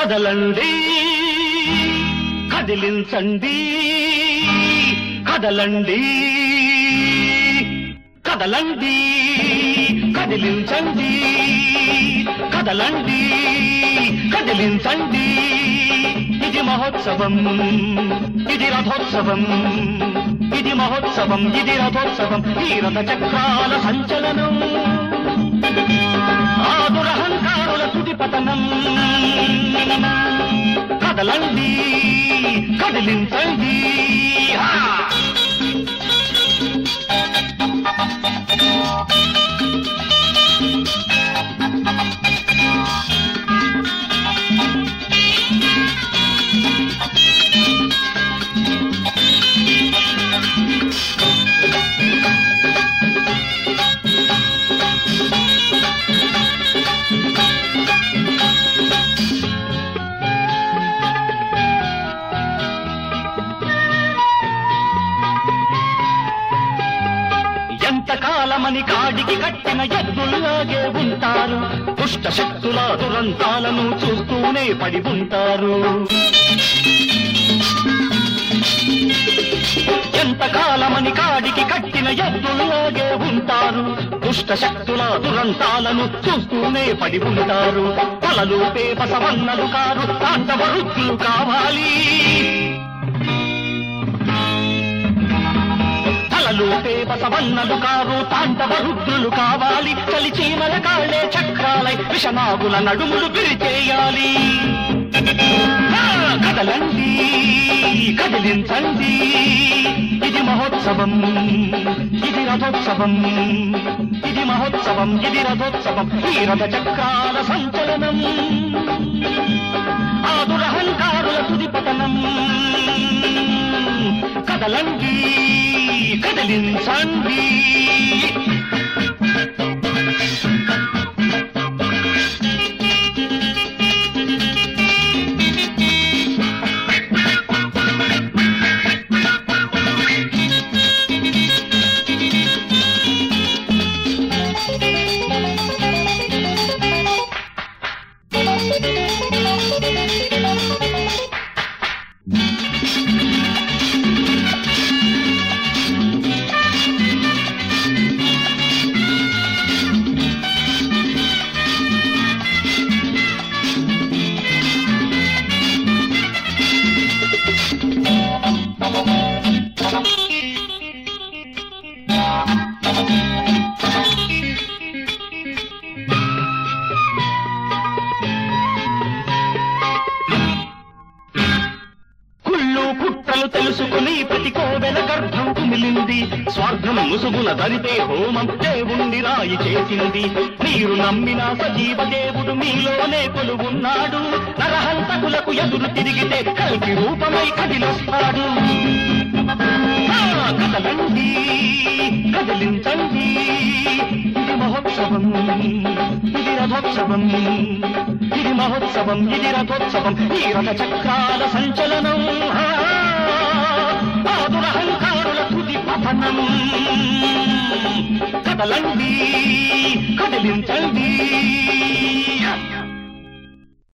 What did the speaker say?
కదలండి కదిలించండి కదలండి కదలండి కదిలించండి కదలండి కదిలించండి ఇది మహోత్సవం ఇది రథోత్సవం ఇది మహోత్సవం ఇది రథోత్సవం ఈ రథ చక్రాల సంచలనం ఆదురహంకారుల తుది పతనం కదలండి కదిలించండి ఆ! ఎంతకాలమని కాడికి కట్టిన ఎద్దుల్లాగే ఉంటారు దుష్ట శక్తుల దురంతాలను చూస్తూనే పడి ఉంటారు ఎంతకాలమని కాడికి కట్టిన ఎద్దుల్లాగే ఉంటారు దుష్ట శక్తుల దురంతాలను చూస్తూనే పడి ఉంటారు తలలు పేపసవన్నలు కారు తాండవరుద్దులు కావాలి తలలు పేపసవన్నలు కారు తాండవ రుద్రులు కావాలి చలి చీమల కాళ్ళే చక్రాలై విషనాగుల నడుములు పిరిచేయాలి ఆ, కదలండి కదిలించండి ఇది మహోత్సవం ఇది రథోత్సవం ఇది మహోత్సవం ఇది రథోత్సవం ఈ రథ చక్రాల సంచలనం ఆదురహంకారుల తుది పతనం కదలండి కదిలించండి కుళ్ళు కుట్రలు తెలుసుకుని ప్రతి కోవెల గర్భం కుమిలింది స్వార్థం ముసుగుల దరితే హోమం దేవుణ్ణి రాయి చేసింది మీరు నమ్మిన సజీవ దేవుడు మీలోనే కొలువున్నాడు నరహంతకులకు ఎదురు తిరిగితే కలికి రూపమై కదిలొస్తాడు ఆ, కదలండి కదిలించండి ఇది మహోత్సవం ఇది రథోత్సవం ఇది మహోత్సవం ఇది రథోత్సవం ఈ రథ చక్రాల సంచలనం ఆ, ఆదురహంకారుల తుది పతనం కదలండి కదిలించండి